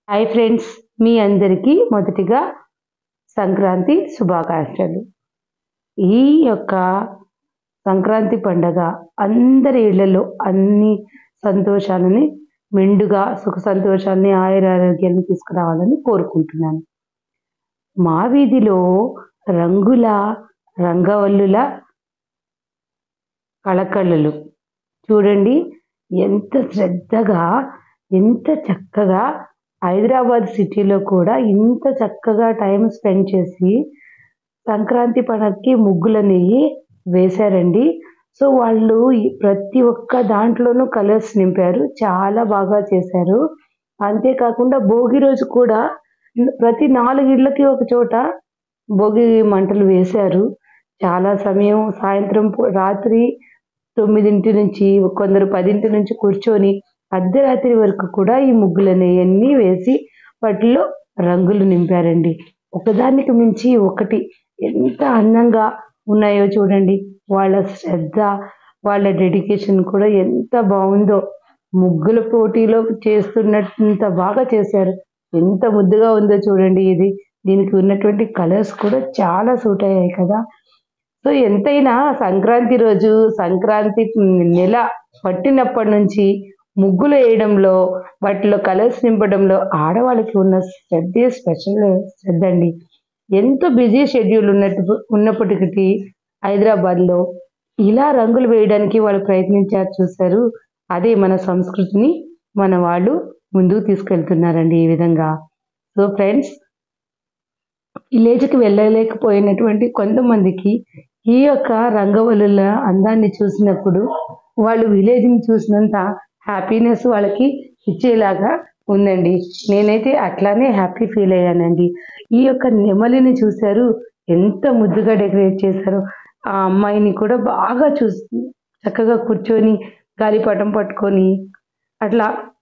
hi friends మీ అందరికీ మొదటిగా సంక్రాంతి శుభాకాంక్షలు ఈ యొక్క సంక్రాంతి పండగ అందరి ఇళ్లలో అన్ని సంతోషాలని మెండుగా సుఖ సంతోషాన్ని ఆయురారోగ్యాన్ని తీసుకురావాలని కోరుకుంటున్నాను మా వీధిలో రంగుల రంగవల్లుల కళకళలు చూడండి ఎంత శ్రద్ధగా ఎంత చక్కగా హైదరాబాద్ సిటీలో కూడా ఇంత చక్కగా టైం స్పెండ్ చేసి సంక్రాంతి పండగకి ముగ్గులని వేశారండి సో వాళ్ళు ఈ ప్రతి ఒక్క దాంట్లోనూ కలర్స్ నింపారు చాలా బాగా చేశారు అంతేకాకుండా భోగి రోజు కూడా ప్రతి నాలుగిళ్ళకి ఒక చోట భోగి మంటలు వేశారు చాలా సమయం సాయంత్రం పూ- రాత్రి తొమ్మిదింటి నుంచి కొందరు పదింటి నుంచి కూర్చొని అర్ధరాత్రి వరకు కూడా ఈ ముగ్గులని అన్నీ వేసి వాటిలో రంగులు నింపారండి ఒకదానికి మించి ఒకటి ఎంత అందంగా ఉన్నాయో చూడండి వాళ్ళ శ్రద్ధ వాళ్ళ డెడికేషన్ కూడా ఎంత బాగుందో ముగ్గుల పోటీలో చేస్తున్నంత బాగా చేశారు ఎంత ముద్దుగా ఉందో చూడండి ఇది దీనికి ఉన్నటువంటి కలర్స్ కూడా చాలా సూట్ అయ్యాయి కదా సో ఎంతైనా సంక్రాంతి రోజు సంక్రాంతి నెల పట్టినప్పటి నుంచి ముగ్గులు వేయడంలో వాటిలో కలర్స్ నింపడంలో ఆడవాళ్ళకి ఉన్న శ్రద్ధే స్పెషల్ శ్రద్ధ అండి ఎంతో బిజీ షెడ్యూల్ ఉన్నట్టు ఉన్నప్పటికీ హైదరాబాద్లో ఇలా రంగులు వేయడానికి వాళ్ళు ప్రయత్నించారు చూశారు అదే మన సంస్కృతిని మన వాళ్ళు ముందుకు తీసుకెళ్తున్నారండి ఈ విధంగా సో ఫ్రెండ్స్ విలేజ్కి వెళ్ళలేకపోయినటువంటి కొంతమందికి ఈ యొక్క రంగవల్లుల అందాన్ని చూసినప్పుడు వాళ్ళు విలేజ్ని చూసినంత హ్యాపీనెస్ వాళ్ళకి ఇచ్చేలాగా ఉందండి నేనైతే అట్లానే హ్యాపీ ఫీల్ అయ్యానండి ఈ యొక్క నెమలిని చూశారు ఎంత ముద్దుగా డెకరేట్ చేశారు ఆ అమ్మాయిని కూడా బాగా చూసి చక్కగా కూర్చొని గాలిపటం పట్టుకొని అట్లా